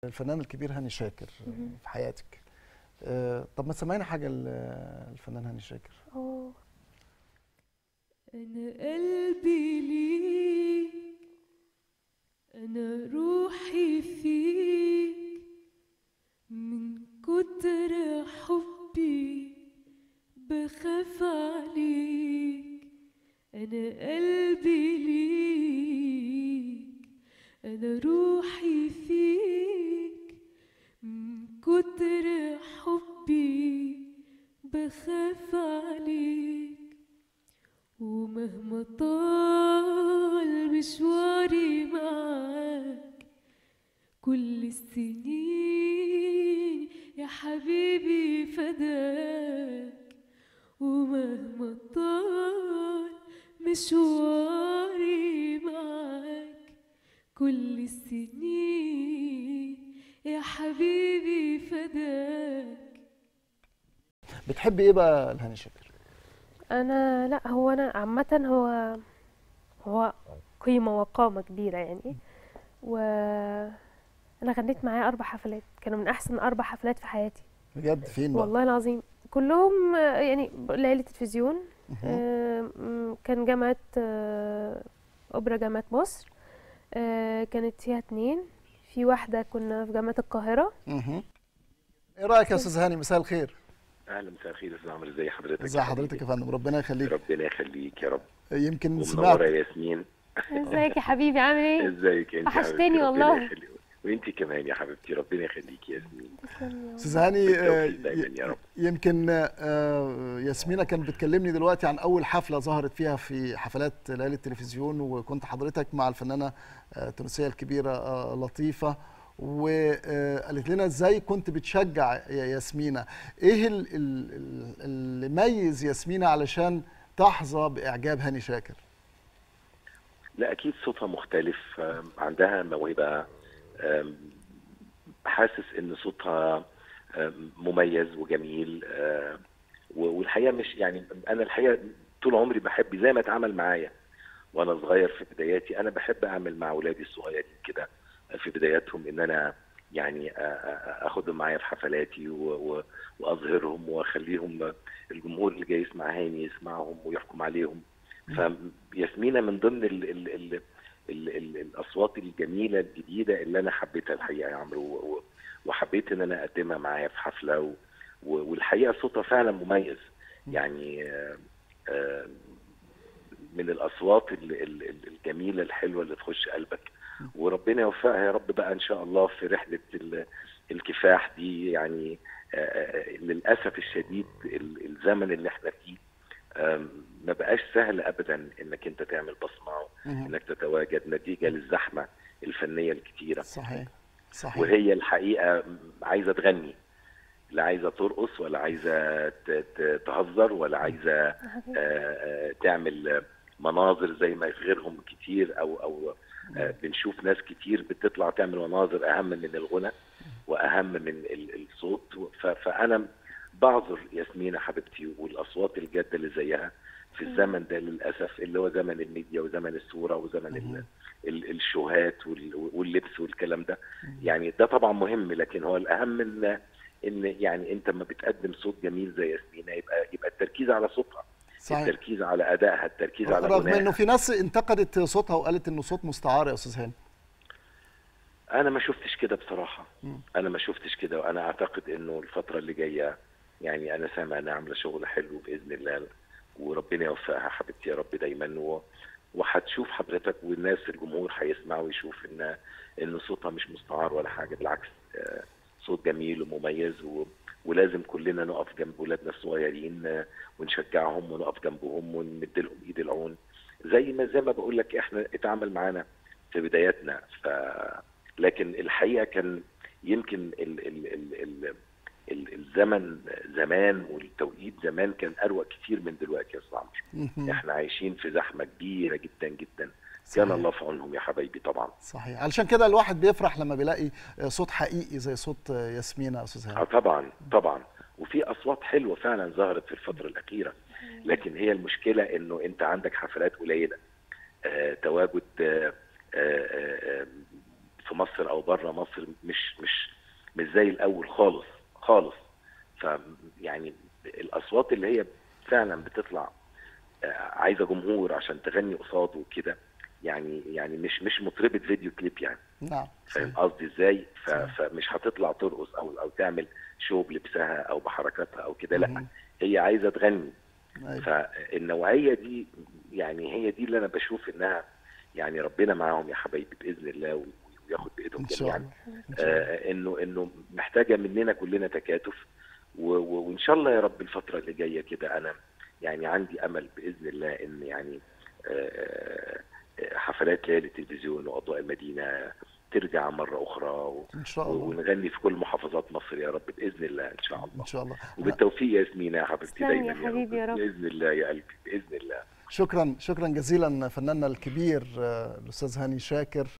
الفنان الكبير هاني شاكر في حياتك آه، طب ما تسمعينا حاجه ل- الفنان هاني شاكر اه أنا قلبي ليك أنا روحي فيك من كتر حبي بخاف عليك أنا قلبي ليك أنا روحي فيك من كتر حبي بخاف عليك ومهما طال مشواري معاك كل السنين يا حبيبي فداك ومهما طال مشواري معاك كل السنين يا حبيبي فداك بتحبي ايه بقى لهاني شاكر انا لا هو انا عامه هو هو قيمه وقامه كبيره يعني و انا غنيت معاه اربع حفلات كانوا من احسن اربع حفلات في حياتي بجد فين بقى والله العظيم كلهم آه، يعني ليالي تلفزيون مهم. آه، م- كان جامعه آه، اوبرا جامعه مصر آه، كانت فيها اتنين في واحده كنا في جامعه القاهره مهم. ايه رايك يا استاذ هاني مساء الخير اهلا مساء الخير يا استاذ عمرو ازي حضرتك ازي حضرتك يا فندم ربنا يخليك ربنا يخليك يا رب يمكن ومنوره سمعت يا ياسمين ازيك يا حبيبي عامل ايه ازيك انت وحشتني حبيبتي؟ ربنا والله. يخليك. وانت كمان يا حبيبتي ربنا يخليك يا ياسمين استاذ هاني آه، بالتوفيق دايما يا رب يمكن آه، ياسمينة كانت بتكلمني دلوقتي عن أول حفلة ظهرت فيها في حفلات ليالي التلفزيون وكنت حضرتك مع الفنانة آه، التونسية الكبيرة آه، لطيفة وقالت لنا ازاي كنت بتشجع يا ياسمينة ايه ال- ال- ال- اللي ميز ياسمينة علشان تحظى بإعجاب هاني شاكر لا اكيد صوتها مختلف آم، عندها موهبه آم، حاسس ان صوتها آم، مميز وجميل آم، و- والحقيقه مش يعني انا الحقيقه طول عمري بحب زي ما اتعامل معايا وانا صغير في بداياتي انا بحب اعمل مع اولادي الصغيرين كده في بداياتهم ان انا يعني آ- آ- اخدهم معايا في حفلاتي و- و- واظهرهم واخليهم الجمهور اللي جاي يسمع هاني يسمعهم ويحكم عليهم فياسمينة من ضمن ال ال ال ال ال الاصوات الجميله الجديده اللي انا حبيتها الحقيقه يا عمرو و- و- وحبيت ان انا اقدمها معايا في حفله و و- والحقيقه صوتها فعلا مميز يعني آه، آه، من الاصوات ال- ال- ال- الجميله الحلوه اللي تخش قلبك وربنا يوفقها يا رب بقى ان شاء الله في رحله ال- الكفاح دي يعني آه، آه، للاسف الشديد ال- الزمن اللي احنا فيه آم، ما بقاش سهل ابدا انك انت تعمل بصمه مهم. انك تتواجد نتيجه للزحمه الفنيه الكتيره صحيح صحيح وهي الحقيقه عايزه تغني لا عايزه ترقص ولا عايزه ت- ت- تهزر ولا عايزه آه، آه، تعمل مناظر زي ما غيرهم كتير او او آه، بنشوف ناس كتير بتطلع تعمل مناظر اهم من الغنى واهم من ال- الصوت ف- فانا بعذر ياسمينة حبيبتي والاصوات الجاده اللي زيها في الزمن ده للاسف اللي هو زمن الميديا وزمن الصوره وزمن ال- ال- الشوهات وال- واللبس والكلام ده يعني ده طبعا مهم لكن هو الاهم ان ان يعني انت لما بتقدم صوت جميل زي ياسمينة يبقى يبقى التركيز على صوتها صحيح التركيز على ادائها التركيز على رغم غنائها انه في ناس انتقدت صوتها وقالت انه صوت مستعار يا استاذ هاني انا ما شفتش كده بصراحه مم. انا ما شفتش كده وانا اعتقد انه الفتره اللي جايه يعني انا سامع انها عامله شغل حلو باذن الله وربنا يوفقها حبيبتي يا رب دايما و... وهتشوف حضرتك والناس الجمهور هيسمع ويشوف ان ان صوتها مش مستعار ولا حاجه بالعكس آه، صوت جميل ومميز و... ولازم كلنا نقف جنب ولادنا الصغيرين آه، ونشجعهم ونقف جنبهم ونمد لهم ايد العون زي ما زي ما بقول لك احنا اتعامل معانا في بداياتنا ف لكن الحقيقه كان يمكن ال ال ال ال ال الزمن زمان والتوقيت زمان كان اروق كتير من دلوقتي يا استاذ عمرو مهم. احنا عايشين في زحمه كبيره جدا جدا صحيح. كان الله في عونهم يا حبايبي طبعا صحيح علشان كده الواحد بيفرح لما بيلاقي صوت حقيقي زي صوت ياسمينة يا استاذ اه هاني طبعا طبعا وفي اصوات حلوه فعلا ظهرت في الفتره الاخيره لكن هي المشكله انه انت عندك حفلات قليله آه تواجد آه آه آه في مصر او بره مصر مش مش مش زي الاول خالص خالص ف يعني الاصوات اللي هي فعلا بتطلع آه، عايزه جمهور عشان تغني قصاده وكده يعني يعني مش مش مطربه فيديو كليب يعني نعم فاهم قصدي ازاي ف- صحيح. فمش هتطلع ترقص او او تعمل شو بلبسها او بحركاتها او كده لا مهم. هي عايزه تغني أيوة. فالنوعيه دي يعني هي دي اللي انا بشوف انها يعني ربنا معاهم يا حبايبي باذن الله و- وياخد بايدهم ان شاء جميعا الله إن شاء الله. آه انه انه محتاجه مننا كلنا تكاتف و- و- وان شاء الله يا رب الفتره اللي جايه كده انا يعني عندي امل باذن الله ان يعني آه، آه، حفلات ليالي التلفزيون واضواء المدينه ترجع مره اخرى و- ان شاء الله ونغني في كل محافظات مصر يا رب باذن الله ان شاء الله ان شاء الله وبالتوفيق يا ياسمين يا حبيبتي تسلم دايما يا حبيبي يا رب. باذن الله يا قلبي باذن الله شكرا شكرا جزيلا فناننا الكبير آه، الاستاذ هاني شاكر